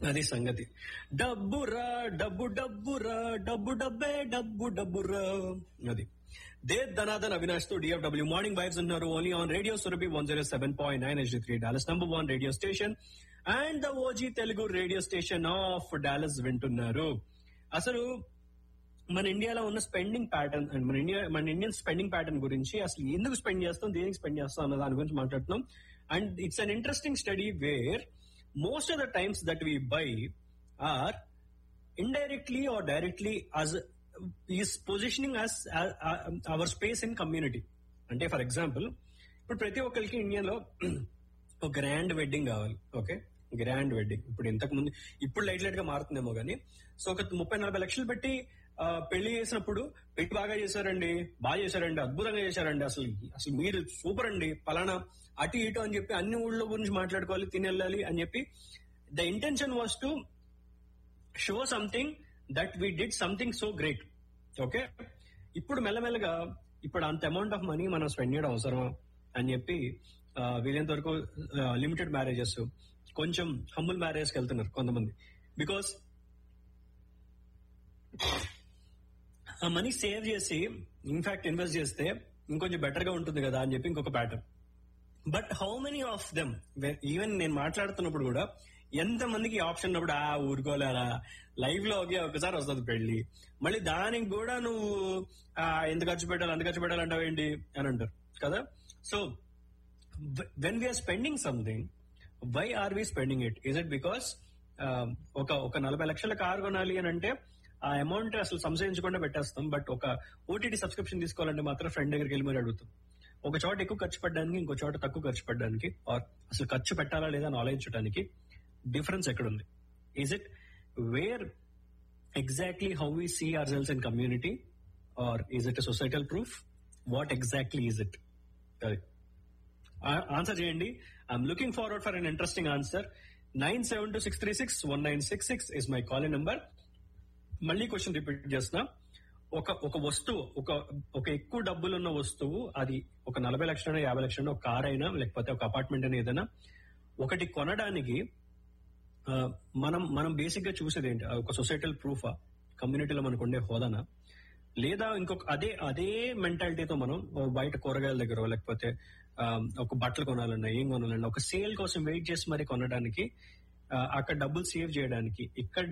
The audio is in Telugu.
అది సంగతి డబ్బురా డబ్బు డబ్బురా డబ్బు డబ్బే డబ్బు డబ్బురా అది దే ధనాదన్ అవినాష్ తో డిఎఫ్డబ్ల్యూ మార్నింగ్ వైబ్స్ ఉన్నారు only on radio Surabhi one zero seven point nine H three Dallas number one radio station and the OG Telugu radio station of Dallas వింటున్నారు అసలు మన ఇండియాలో ఉన్న స్పెండింగ్ ప్యాటర్న్ అండ్ మన ఇండియా మన ఇండియన్ స్పెండింగ్ ప్యాటర్న్ గురించి అసలు ఎందుకు స్పెండ్ చేస్తాం దేనికి స్పెండ్ చేస్తాం అన్న దాని గురించి మాట్లాడుతున్నాం and it's an interesting study where most of the times that we buy are indirectly or directly as is positioning us uh, uh, our space in community అంటే ఫర్ ఎగ్జాంపుల్ ఇప్పుడు ప్రతి ఒక్కరికి ఇండియాలో ఒక గ్రాండ్ వెడ్డింగ్ కావాలి ఓకే గ్రాండ్ వెడ్డింగ్ ఇప్పుడు ఇంతకు ముందు ఇప్పుడు లైట్ లైట్ గా మారుతుందేమో కానీ సో ఒక ముప్పై నలభై లక్షలు పెట్టి ఆ, పెళ్లి చేసినప్పుడు పెళ్లి బాగా చేశారండి బాగా చేశారండి అద్భుతంగా చేశారండి అసలు అసలు మీరు సూపర్ అండి పలానా అటు ఇటు అని చెప్పి అన్ని ఊళ్ళో గురించి మాట్లాడుకోవాలి తినెళ్ళాలి అని చెప్పి the intention was to show something that we did something so great okay ఇప్పుడు మెల్లమెల్లగా ఇప్పుడు అంత అమౌంట్ ఆఫ్ మనీ మనం స్పెండ్ చేయడం అవసరమా అని చెప్పి ఆ, వీలైనంత వరకు లిమిటెడ్ మ్యారేజెస్ కొంచెం హంబుల్ మ్యారేజ్కి వెళ్తున్నారు కొంతమంది బికాస్ ఆ మనీ సేవ్ చేసి ఇన్ఫాక్ట్ ఇన్వెస్ట్ చేస్తే ఇంకొంచెం బెటర్ గా ఉంటుంది కదా అని చెప్పి ఇంకొక pattern but how many of them even నేను మాట్లాడుతున్నప్పుడు కూడా ఎంత మందికి ఆప్షన్ ఉన్నప్పుడు ఆ ఊరుకోలేరా లైవ్ లో ఒకే ఒకసారి వస్తుంది పెళ్లి మళ్ళీ దానికి కూడా నువ్వు ఆ, ఎంత ఖర్చు పెట్టాలి అంత ఖర్చు పెట్టాలి అంటావు ఏంటి అని అంటారు కదా so when we're spending something why are we spending it is it because ఒక ఒక నలభై లక్షల కారు కొనాలి అని అంటే ఆ అమౌంట్ అసలు సంశయించకుండా పెట్టేస్తాం బట్ ఒక ఓటీటీ సబ్స్క్రిప్షన్ తీసుకోవాలంటే మాత్రం ఫ్రెండ్ దగ్గరికి వెళ్ళి మరి అడుగుతాం ఒక చోట ఎక్కువ ఖర్చు పెట్టడానికి ఇంకో చోట తక్కువ ఖర్చు పెట్టడానికి ఆర్ అసలు ఖర్చు పెట్టాలా లేదా అని ఆలోచించడానికి డిఫరెన్స్ ఎక్కడుంది is it where exactly how we see ourselves in community or is it societal proof what exactly is it అది ఆన్సర్ చేయండి I'm looking forward for an interesting answer nine seven two six three six one nine six six is my calling number మళ్ళీ క్వశ్చన్ రిపీట్ చేస్తున్నా ఒక ఒక వస్తువు ఒక ఒక ఎక్కువ డబ్బులు ఉన్న వస్తువు అది ఒక నలభై లక్షల యాభై లక్షల ఒక కార్ అయినా లేకపోతే ఒక అపార్ట్మెంట్ అయినా ఏదైనా ఒకటి కొనడానికి ఆ, మనం మనం బేసిక్ గా చూసేది ఏంటి ఆ, ఒక సొసైటల్ ప్రూఫా కమ్యూనిటీలో మనకు ఉండే హోదానా లేదా ఇంకొక అదే అదే మెంటాలిటీతో మనం ఓ బయట కూరగాయల దగ్గర లేకపోతే ఆ, ఒక బట్టలు కొనాలన్నా ఏం కొనాలన్నా ఒక సేల్ కోసం వెయిట్ చేసి మరి కొనడానికి ఆ, అక్కడ డబ్బులు సేవ్ చేయడానికి ఇక్కడ